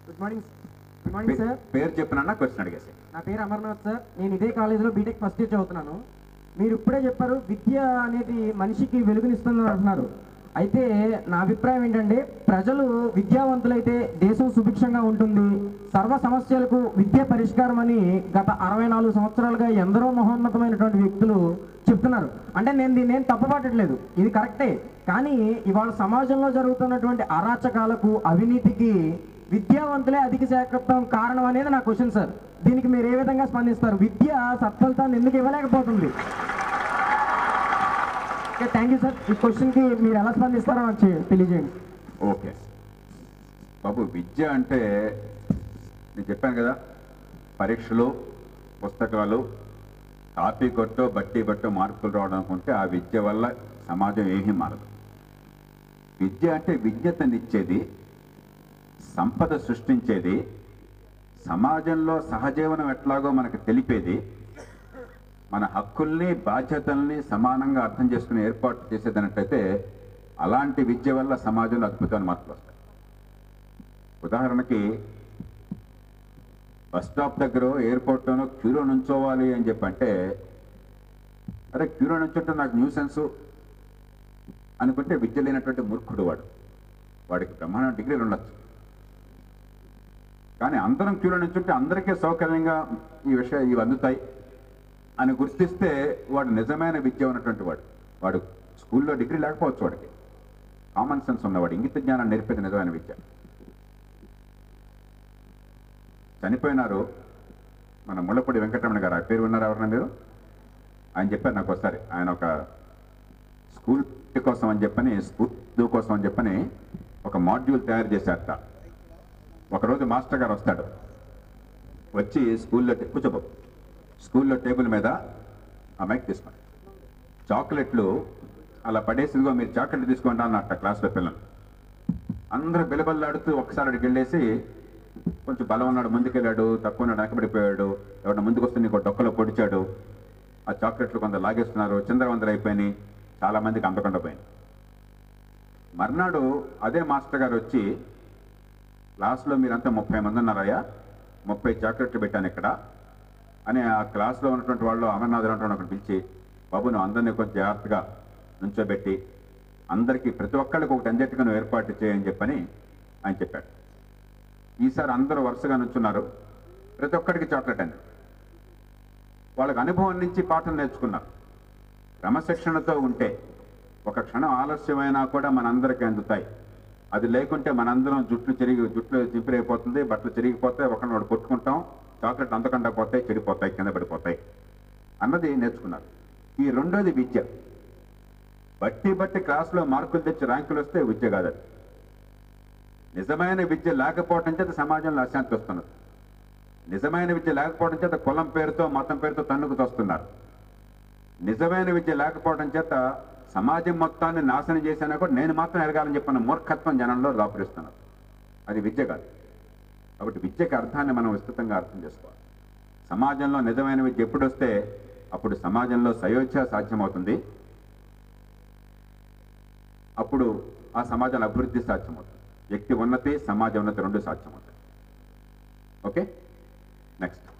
good morning good morning sir పేరు చెప్పినా question అడిగేసి నా పేరు అమర్నాథ్ సార్ నేను ఇదే కాలేజీలో బీటెక్ ఫస్ట్ ఇయర్ చదువుతున్నాను మీరు ఇప్పుడే చెప్పారు విద్య అనేది మనిషికి వెలుగునిస్తుందని అంటున్నారు అయితే నా అభిప్రాయం ఏంటంటే ప్రజలు విద్యావంతులైతే దేశం సుభిక్షంగా ఉంటుంది సర్వ సమస్యలకు విద్య పరిష్కారం అని గత అరవై నాలుగు సంవత్సరాలుగా ఎందరో మహోన్నతమైనటువంటి వ్యక్తులు చెప్తున్నారు అంటే నేను దీన్ని ఏం తప్పుపట్టట్లేదు ఇది కరెక్టే కానీ ఇవాళ సమాజంలో జరుగుతున్నటువంటి అరాచకాలకు అవినీతికి విద్యావంతులే అధిక శాతం కారణం అనేది నా క్వశ్చన్ సార్ దీనికి మీరు ఏ విధంగా స్పందిస్తారు విద్య సత్ఫలితాన్ని ఎందుకు ఇవ్వలేకపోతుంది ఓకే థ్యాంక్ యూ సార్ ఈ క్వశ్చన్కి మీరు ఎలా స్పందిస్తారో నాకు చే- తెలియజేయండి ఓకే బాబు విద్య అంటే నేను చెప్పాను కదా పరీక్షలు పుస్తకాలు కాపీ కొట్టో బట్టి బట్టో మార్కులు రావడం అనుకుంటే ఆ విద్య వల్ల సమాజం ఏమీ మారదు విద్య అంటే విజ్ఞతనిచ్చేది సంపద సృష్టించేది సమాజంలో సహజీవనం ఎట్లాగో మనకు తెలిపేది మన హక్కుల్ని బాధ్యతల్ని సమానంగా అర్థం చేసుకుని ఏర్పాటు చేసేదన్నట్టయితే అలాంటి విద్య వల్ల సమాజంలో అద్భుతమైన మార్పులు వస్తాయి ఉదాహరణకి బస్ స్టాప్ దగ్గర ఎయిర్పోర్ట్లోనో క్యూలో నుంచోవాలి అని చెప్పంటే అరే క్యూలో నుంచుంటే నాకు న్యూ సెన్స్ అనుకుంటే విద్య లేనటువంటి మూర్ఖుడు వాడు వాడికి బ్రహ్మాండ డిగ్రీలు ఉండొచ్చు కానీ అందరం క్యూలో నుంచుంటే అందరికీ సౌకర్యంగా ఈ విషయం ఇవి అందుతాయి అని గుర్తిస్తే వాడు నిజమైన విద్య ఉన్నటువంటి వాడు వాడు స్కూల్లో డిగ్రీ లేకపోవచ్చు వాడికి కామన్ సెన్స్ ఉన్నవాడు ఇంగిత జ్ఞానం నేర్పేది నిజమైన విద్య చనిపోయినారు మన ముళ్ళపూడి వెంకటరమణ గారు ఆ పేరు విన్నారు ఎవరన్నా మీరు ఆయన చెప్పారు నాకు ఒకసారి ఆయన ఒక స్కూల్ కోసం అని చెప్పని స్కూల్ కోసం అని చెప్పని ఒక మాడ్యూల్ తయారు చేశారట ఒకరోజు మాస్టర్ గారు వస్తాడు వచ్చి స్కూల్లో టే- కూర్చోబో స్కూల్లో టేబుల్ మీద ఆ మైక్ తీసుకోండి చాక్లెట్లు అలా పడేసిదిగో మీరు చాక్లెట్ తీసుకోండి అన్నట్ట క్లాస్లో పిల్లలు అందరూ బిలబల్లాడుతూ ఒకసారి అడిగి వెళ్ళేసి కొంచెం బలం ఉన్నాడు ముందుకెళ్ళాడు తక్కువ ఉన్నాడు వెనకబడిపోయాడు ఎవరైనా ముందుకు వస్తే నీకు డొక్కలో పొడిచాడు ఆ చాక్లెట్లు కొంత లాగేస్తున్నారు చిందరవందర అయిపోయినాయి చాలా మందికి అందకుండా పోయింది మర్నాడు అదే మాస్టర్ గారు వచ్చి క్లాస్లో మీరంతా ముప్పై మంది ఉన్నారయ్యా ముప్పై చాక్లెట్లు పెట్టాను ఇక్కడ అని ఆ క్లాస్లో ఉన్నటువంటి వాళ్ళు అమర్నాథ్ ఉన్నటువంటి ఒకటి పిలిచి బాబు నువ్వు అందరినీ కొంచెం జాగ్రత్తగా నుంచోబెట్టి అందరికీ ప్రతి ఒక్కళ్ళకి ఒకటి అందేట్టుగా నువ్వు ఏర్పాటు చేయని చెప్పని ఆయన చెప్పాడు ఈసారి అందరూ వరుసగా నుంచున్నారు ప్రతి ఒక్కడికి చాక్లెట్ అండి వాళ్ళకి అనుభవం నుంచి పాఠం నేర్చుకున్నారు క్రమశిక్షణతో ఉంటే ఒక క్షణం ఆలస్యమైనా కూడా మనందరికీ అందుతాయి అది లేకుంటే మనందరం జుట్లు చెరిగి జుట్లు చింపిరైపోతుంది బట్టలు చెరిగిపోతాయి ఒకరిని వాడు కొట్టుకుంటాం చాక్లెట్ అందకుండా పోతాయి చెడిపోతాయి కింద పడిపోతాయి అన్నది నేర్చుకున్నారు ఈ రెండోది విద్య బట్టి బట్టి క్లాసులో మార్కులు తెచ్చి ర్యాంకులు వస్తే విద్య కాదు అది నిజమైన విద్య లేకపోవటం చేత సమాజంలో అశాంతి వస్తున్నది నిజమైన విద్య లేకపోవడం చేత కులం పేరుతో మతం పేరుతో తన్నుకు తోస్తున్నారు నిజమైన విద్య లేకపోవడం చేత సమాజం మొత్తాన్ని నాశనం చేసినా కూడా నేను మాత్రం ఎరగాలని చెప్పిన మూర్ఖత్వం జనంలో దాపురిస్తున్నారు అది విద్య కాదు కాబట్టి విద్యకి అర్థాన్ని మనం విస్తృతంగా అర్థం చేసుకోవాలి సమాజంలో నిజమైన విద్య ఎప్పుడు వస్తే అప్పుడు సమాజంలో సయోధ్య సాధ్యమవుతుంది అప్పుడు ఆ సమాజంలో అభివృద్ధి సాధ్యమవుతుంది వ్యక్తి ఉన్నతి సమాజ ఉన్నతి రెండు సాధ్యమవుతాయి ఓకే నెక్స్ట్